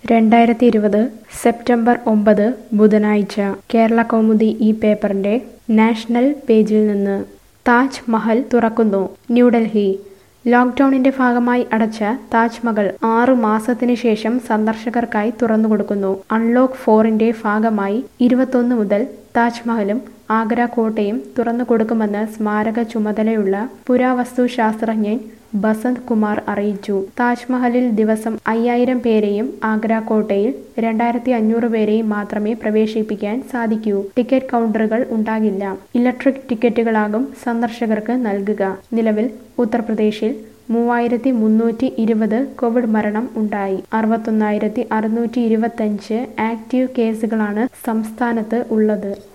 രണ്ടായിരത്തി ഇരുപത് സെപ്റ്റംബർ ഒമ്പത് ബുധനാഴ്ച കേരള കൗമുദി ഈ പേപ്പറിന്റെ നാഷണൽ പേജിൽ നിന്ന് താജ് മഹൽ തുറക്കുന്നു ന്യൂഡൽഹി ലോക്ക്ഡൌണിന്റെ ഭാഗമായി അടച്ച താജ്മഹൽ ആറു മാസത്തിന് ശേഷം സന്ദർശകർക്കായി തുറന്നുകൊടുക്കുന്നു അൺലോക്ക് ഫോറിന്റെ ഭാഗമായി ഇരുപത്തൊന്ന് മുതൽ താജ്മഹലും ആഗ്ര കോട്ടയും തുറന്നു കൊടുക്കുമെന്ന് സ്മാരക ചുമതലയുള്ള പുരാവസ്തു ശാസ്ത്രജ്ഞൻ ബസന്ത് കുമാർ അറിയിച്ചു താജ്മഹലിൽ ദിവസം അയ്യായിരം പേരെയും ആഗ്ര കോട്ടയിൽ രണ്ടായിരത്തി അഞ്ഞൂറ് പേരെയും മാത്രമേ പ്രവേശിപ്പിക്കാൻ സാധിക്കൂ ടിക്കറ്റ് കൗണ്ടറുകൾ ഉണ്ടാകില്ല ഇലക്ട്രിക് ടിക്കറ്റുകളാകും സന്ദർശകർക്ക് നൽകുക നിലവിൽ ഉത്തർപ്രദേശിൽ മൂവായിരത്തി മുന്നൂറ്റി ഇരുപത് കോവിഡ് മരണം ഉണ്ടായി അറുപത്തൊന്നായിരത്തി അറുന്നൂറ്റി ഇരുപത്തഞ്ച് ആക്റ്റീവ് കേസുകളാണ് സംസ്ഥാനത്ത് ഉള്ളത്